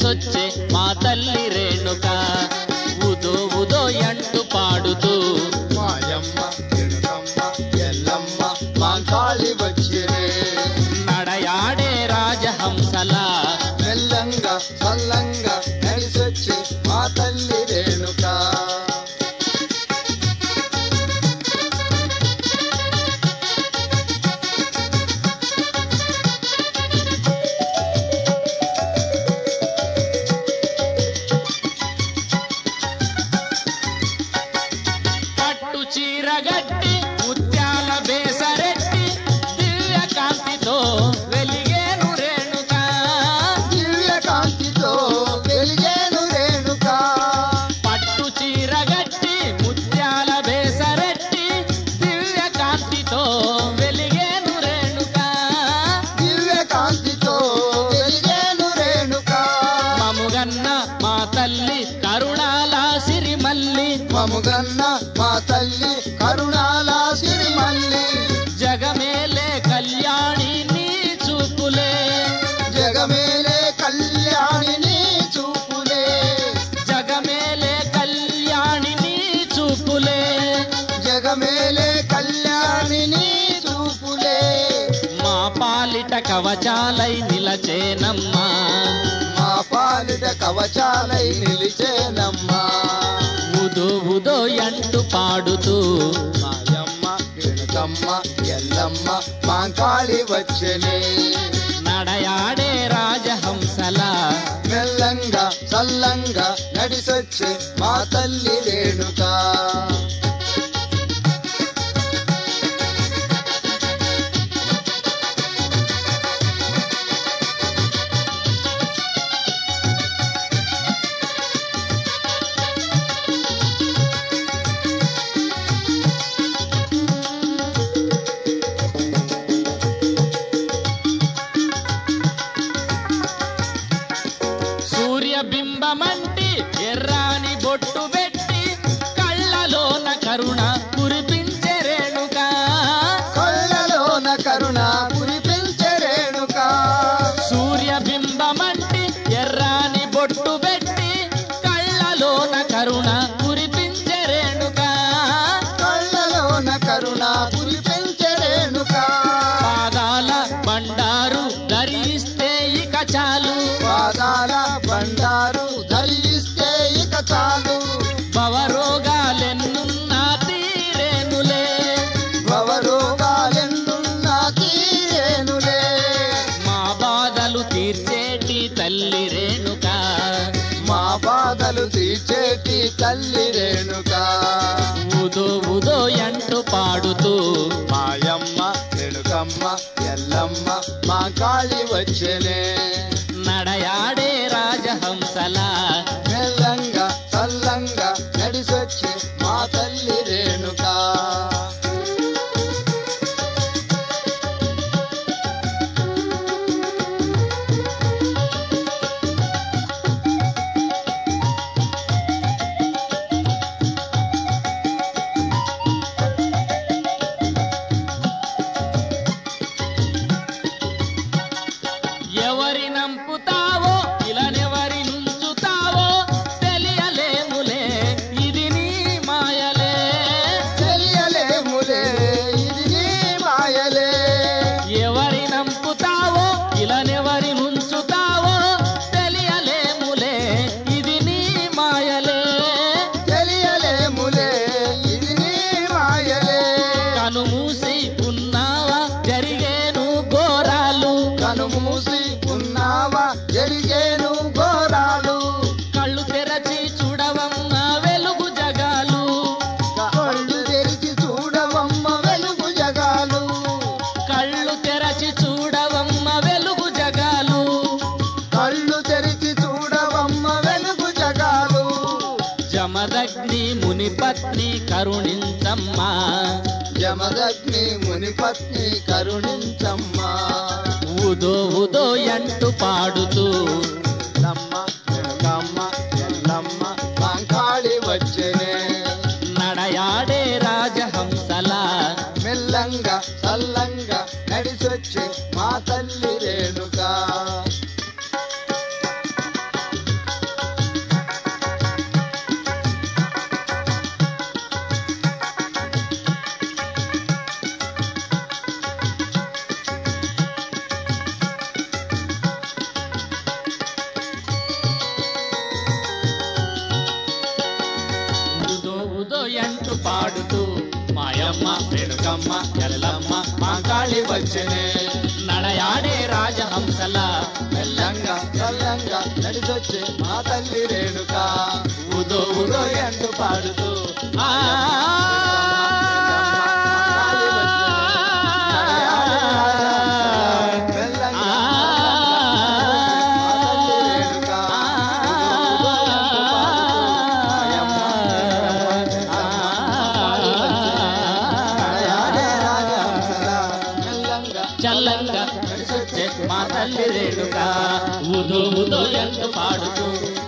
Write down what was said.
నడిసొచ్చే మా తల్లి రేణుక ఉదో ఉదో అంటూ పాడుతూ మాయమ్మ తిరుగమ్మ ఎల్లమ్మ మాంకాళి వచ్చిరే నడయాడే రాజహంసలా మెల్లంగా చల్లంగా నడిసొచ్చి మా తల్లి రేణుక పట్టు చీరగట్టి ముత్యాల బేసరెట్టి దివ్య కాంతితో వెలిగేను రేణుక దివ్య కాంతితో వెలిగేను రేణుక పట్టు చీరగట్టి ముత్యాల బేసరెట్టి దివ్య కాంతితో వెలిగేను రేణుక దివ్య కాంతితో వెలిగేను రేణుక మముగన్న మా తల్లి కరుణాల సిరిమల్లి మముగన్న మా తల్లి కరుణాల సిరిమల్లి జగమేలే కళ్యాణి నీ చూపులే జగమేలే కళ్యాణి నీ చూపులే జగమేలే కళ్యాణి నీ చూపులే జగమేలే కళ్యాణి నీ చూపులే మా పాలిట కవచాలై నిలచేనమ్మా మా పాలిట కవచాలై నిలిచేనమ్మా ఉదో ఉదో అంటూ పాడుతూ మాయమ్మ రేణుకమ్మ ఎల్లమ్మ మాంకాళి వచ్చనే నడయాడే రాజహంసలా మెల్లంగా చల్లంగా నడిసొచ్చే మా తల్లి రేణుక సూర్యబింబమంటి ఎర్రాని బొట్టు పెట్టి కళ్ళలోన కరుణ కురిపించే రేణుక కళ్ళలోన కరుణ కురిపించే రేణుక సూర్యబింబమంటి ఎర్రాని బొట్టు పెట్టి కళ్ళలోన కరుణ కురిపించే రేణుక కళ్ళలోన కరుణ కురిపించే రేణుక పాదాల బండారు ధరిస్తే ఇక చాలు పాదాల బండారు ధరిస్తే ఇక చాలు భవరోగాలెన్నున్నా తీరేనులే భవరోగాలెన్నున్నా తీరేనులే మా బాధలు తీర్చేటి తల్లి రేణుక మా బాధలు తీర్చేటి తల్లి రేణుక ఉదో ఉదో అంటూ పాడుతూ మాయమ్మ రేణుకమ్మ ఎల్లమ్మ మా కాళి వచ్చనే నడయాడే రాజహంసలా మెల్లంగా చల్లంగా నడిసొచ్చి మా తల్లి రేణుక ఎవరి నంపుతావో ఇలనెవరి నుంచుతావో తెలియలేములే ఇది నీ మాయలే తెలియలేములే ఇది నీ మాయలే ఎవరి నంపుతావో ఇలనెవరి నుంచుతావో తెలియలేములే ఇది నీ మాయలే తెలియలేములే ఇది నీ మాయలే కను మూసి ఉన్నావా జరిగేను ఘోరాలు కను మూసి ఉన్నావా జరిగేను ఘోరాలు కళ్ళు తెరచి చూడవమ్మ వెలుగు జగాలు కళ్ళు తెరిచి చూడవమ్మ వెలుగు జగాలు కళ్ళు తెరచి చూడవమ్మ వెలుగు జగాలు కళ్ళు తెరిచి చూడవమ్మ వెలుగు జగాలు జమదగ్ని మునిపత్ని కరుణించమ్మా యమదగ్ని మునిపత్ని కరుణించమ్మా ఉదో ఉదో అంటూ పాడుతూ లమ్మ వెనుకమ్మ ఎల్లమ్మ మాంకాళి వచ్చనే నడయాడే రాజహంసలా మెల్లంగా చల్లంగా నడిసొచ్చే మా తల్లి రేణుక వచ్చనే నడయాడే రాజహంసల మెల్లంగా చల్లంగా నడిచొచ్చే మా తల్లి రేణుక ఉదో ఉదో ఎండు పాడుతూ ఆ మెల్లంగా చల్లంగా మా తల్లి రేణుగా ఉదో ఉదో ఎందు పాడుతూ